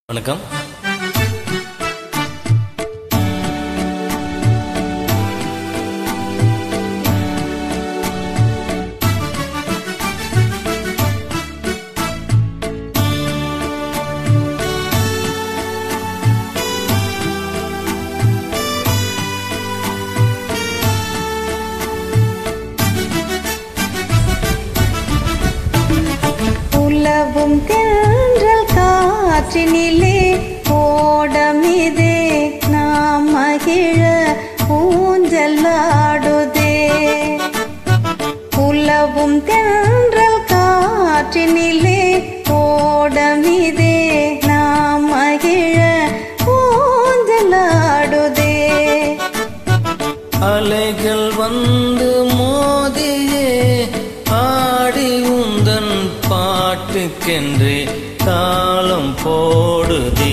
வணக்கம் உலவும் தென்றல் காற்றினிலே ஓடமிதே நாம் மகிழ ஊஞ்சலாடுதே உலவும் தென்றல் காற்றினிலே ஓடமிதே நாம் மகிழ ஊஞ்சலாடுதே அலைகள் வந்து மோதியே ஆடி உந்தன் பாட்டுக்கென்றே தாளம் போடுதே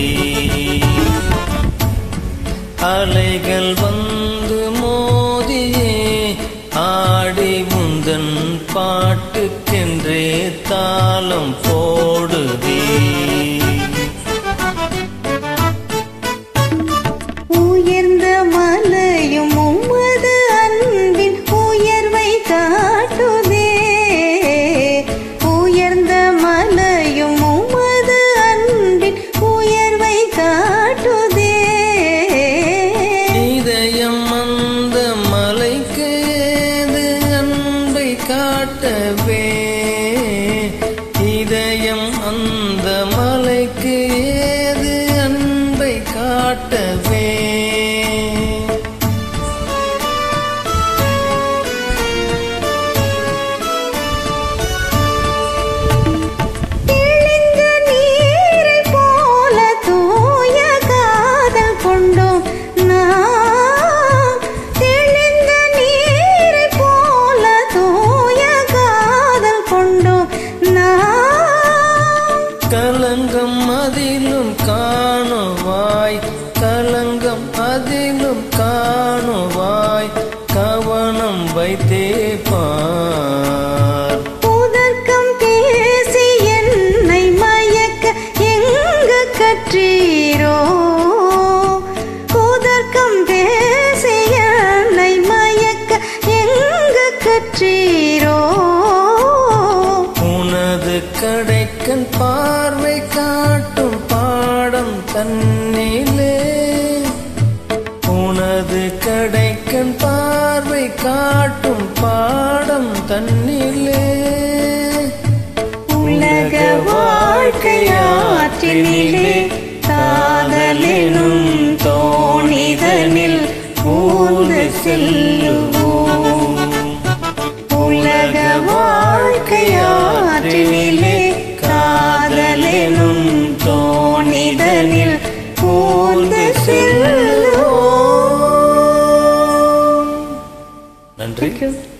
அலைகள் வந்து மோதியே ஆடி உந்தன் பாட்டுக்கென்றே தாளம் போடுதே உயர்ந்த மலையும் உமது அன்பின் உயர்வை காட்டுதே உயர்ந்த மலையும் உமது அன்பின் உயர்வை காட்டுதே இதயம் அந்த மலைக்கு ஏது அன்பை காட்டவே இதயம் அந்த மலைக்கு ஏது அன்பை காட்டவே தெளிந்த நீரைப் போல தூய காதல் கொண்டோம் நாம். தெளிந்த நீரைப் போல தூய காதல் கொண்டோம் நாம். கலங்கம் அதிலும் காணுவாய் கலங்கம் அதிலும் காணுவாய் கவனம் வைத்தே பார் புதர்க்கம் பேசி என்னை மயக்க எங்கு கற்றீரோ புதர்க்கம் பேசி என்னை மயக்க எங்கு கற்றீரோ உனது கடைக்கண் பார்வை காட்டும் பாடம் தன்னிலே உனது கடைக்கண் பார்வை காட்டும் பாடம் தன்னிலே உலக வாழ்க்கையாற்றினிலே காதலெனும் தோணிதனில் ஊர்ந்து செல்லுவோம் உலக வாழ்க்கையாற்றினிலே காதலெனும் தோணிதனில் ஊர்ந்து செல்லுவோம் நன்றி Thank you.